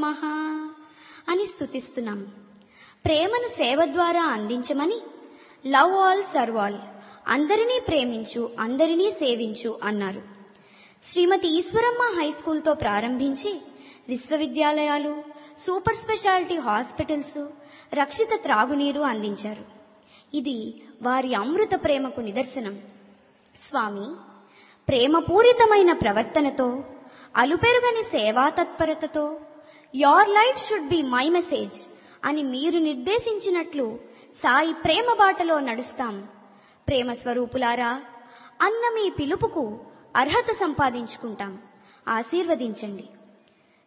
నమః అని స్తుతిస్తున్నాం ప్రేమను సేవ ద్వారా అందించమని లవ్ ఆల్ సర్వ్ ఆల్ అందరినీ ప్రేమించు అందరినీ సేవించు అన్నారు శ్రీమతి ఈశ్వరమ్మ హై స్కూల్తో ప్రారంభించి విశ్వవిద్యాలయాలు సూపర్ స్పెషాలిటీ హాస్పిటల్స్ రక్షిత త్రాగునీరు అందించారు ఇది వారి అమృత ప్రేమకు నిదర్శనం స్వామి ప్రేమపూరితమైన ప్రవర్తనతో అలుపెరుగని సేవా తత్పరతతో your life should be my message అని మీరు నిర్దేశించినట్లు సాయి ప్రేమ బాటలో నడుస్తాం ప్రేమ స్వరూపులారా అన్న మీ పిలుపుకు అర్హత సంపాదించుకుంటాం ఆశీర్వదించండి